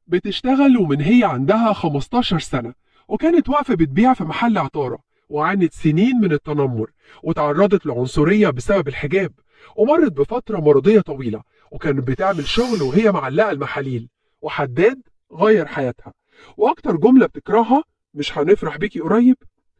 بتشتغل ومن هي عندها 15 سنة وكانت واقفة بتبيع في محل عطارة وعانت سنين من التنمر وتعرضت لعنصرية بسبب الحجاب ومرت بفترة مرضية طويلة وكانت بتعمل شغل وهي معلقة المحاليل وحداد غير حياتها وأكتر جملة بتكرهها مش هنفرح بيكي قريب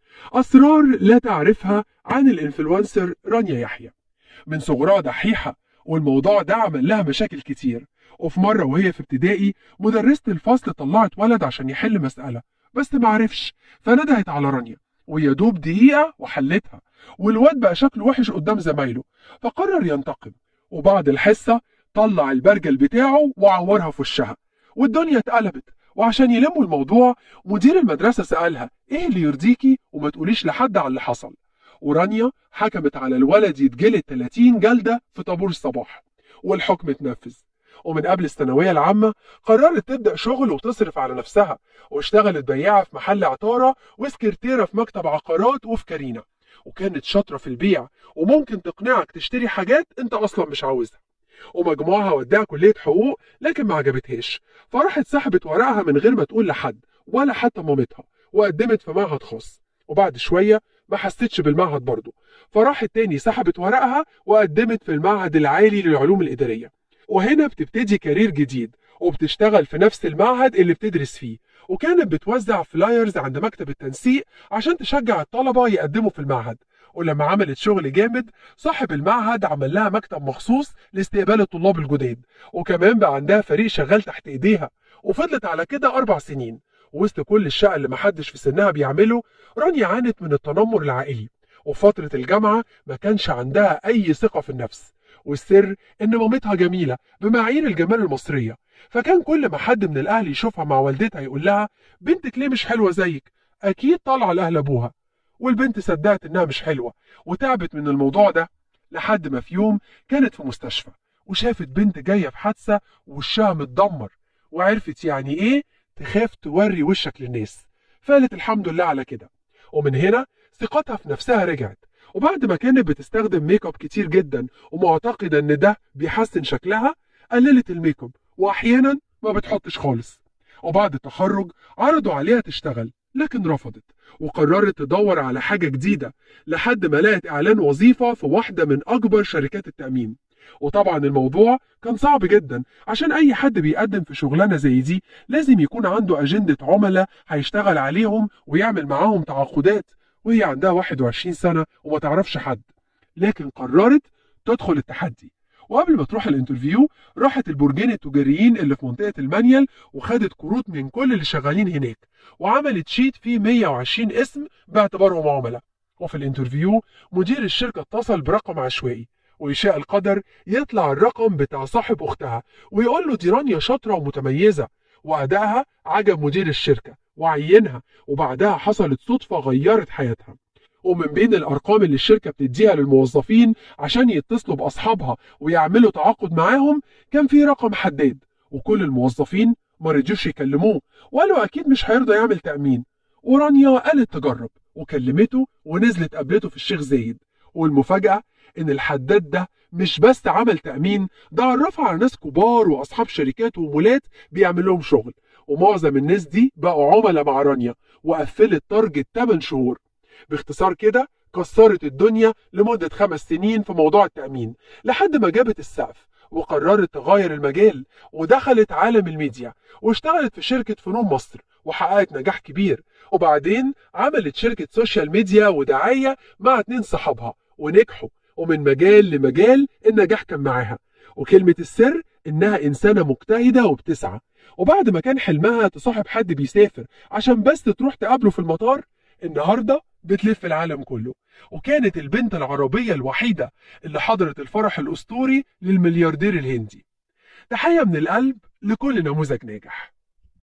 أسرار لا تعرفها عن الإنفلونسر رانيا يحيى من صغرها دحيحة والموضوع ده عمل لها مشاكل كتير وفي مرة وهي في ابتدائي مدرسة الفصل طلعت ولد عشان يحل مسألة بس معرفش فندهت على رانيا ويا دوب دقيقة وحلتها والواد بقى شكله وحش قدام زمايله فقرر ينتقم وبعد الحصة طلع البرجل بتاعه وعورها في وشها والدنيا اتقلبت وعشان يلموا الموضوع مدير المدرسة سألها ايه اللي يرضيكي وما تقوليش لحد على اللي حصل ورانيا حكمت على الولد يتجلد 30 جلدة في طابور الصباح والحكم اتنفذ ومن قبل الثانوية العامة قررت تبدأ شغل وتصرف على نفسها واشتغلت بياعة في محل عطارة وسكرتيرة في مكتب عقارات وفي كارينا وكانت شاطرة في البيع وممكن تقنعك تشتري حاجات انت اصلا مش عاوزها ومجموعها وداها كلية حقوق لكن ما عجبتهاش فراحت سحبت ورقها من غير ما تقول لحد ولا حتى مامتها وقدمت في معهد خاص وبعد شوية ما حستش بالمعهد برضه فراحت تاني سحبت ورقها وقدمت في المعهد العالي للعلوم الإدارية وهنا بتبتدي كارير جديد وبتشتغل في نفس المعهد اللي بتدرس فيه وكانت بتوزع فلايرز عند مكتب التنسيق عشان تشجع الطلبة يقدموا في المعهد ولما عملت شغل جامد صاحب المعهد عمل لها مكتب مخصوص لاستقبال الطلاب الجداد وكمان بقى عندها فريق شغال تحت ايديها وفضلت على كده اربع سنين وسط كل الشقة اللي محدش في سنها بيعمله رانيا عانت من التنمر العائلي وفي فترة الجامعة ما كانش عندها أي ثقة في النفس والسر إن مامتها جميلة بمعايير الجمال المصرية فكان كل ما حد من الأهل يشوفها مع والدتها يقول لها بنتك ليه مش حلوة زيك أكيد طالعة لأهل أبوها والبنت صدقت إنها مش حلوة وتعبت من الموضوع ده لحد ما في يوم كانت في مستشفى وشافت بنت جاية في حادثة ووشها متدمر وعرفت يعني إيه تخاف توري وشك للناس فقالت الحمد لله على كده ومن هنا ثقتها في نفسها رجعت وبعد ما كانت بتستخدم ميك اب كتير جدا ومعتقدة ان ده بيحسن شكلها قللت الميك اب واحيانا ما بتحطش خالص وبعد التخرج عرضوا عليها تشتغل لكن رفضت وقررت تدور على حاجة جديدة لحد ما لقت إعلان وظيفة في واحدة من أكبر شركات التأمين وطبعا الموضوع كان صعب جدا عشان أي حد بيقدم في شغلانة زي دي لازم يكون عنده أجندة عملاء هيشتغل عليهم ويعمل معاهم تعاقدات وهي عندها 21 سنة وما تعرفش حد لكن قررت تدخل التحدي وقبل ما تروح الانترفيو راحت البرجين التجاريين اللي في منطقة المانيال وخدت كروت من كل اللي شغالين هناك وعملت شيت فيه 120 اسم باعتبارهم عملاء وفي الانترفيو مدير الشركة اتصل برقم عشوائي ويشاء القدر يطلع الرقم بتاع صاحب اختها ويقول له دي رانيا شاطره ومتميزه وادائها عجب مدير الشركه وعينها وبعدها حصلت صدفه غيرت حياتها ومن بين الارقام اللي الشركه بتديها للموظفين عشان يتصلوا باصحابها ويعملوا تعاقد معاهم كان في رقم حداد وكل الموظفين ما رضيوش يكلموه وقالوا اكيد مش هيرضى يعمل تامين ورانيا قالت تجرب وكلمته ونزلت قابلته في الشيخ زايد والمفاجاه ان الحداد ده مش بس عمل تأمين ده عرفها على ناس كبار وأصحاب شركات ومولات بيعمل لهم شغل ومعظم الناس دي بقوا عملاء مع رانيا وقفلت تارجت 8 شهور باختصار كده كسرت الدنيا لمدة خمس سنين في موضوع التأمين لحد ما جابت السقف وقررت تغير المجال ودخلت عالم الميديا واشتغلت في شركة فنون مصر وحققت نجاح كبير وبعدين عملت شركة سوشيال ميديا ودعاية مع اتنين صحابها ونجحوا ومن مجال لمجال النجاح كان معاها وكلمة السر إنها إنسانة مجتهدة وبتسعى وبعد ما كان حلمها تصاحب حد بيسافر عشان بس تروح تقابله في المطار النهاردة بتلف العالم كله وكانت البنت العربية الوحيدة اللي حضرت الفرح الأسطوري للملياردير الهندي تحية من القلب لكل نموذج ناجح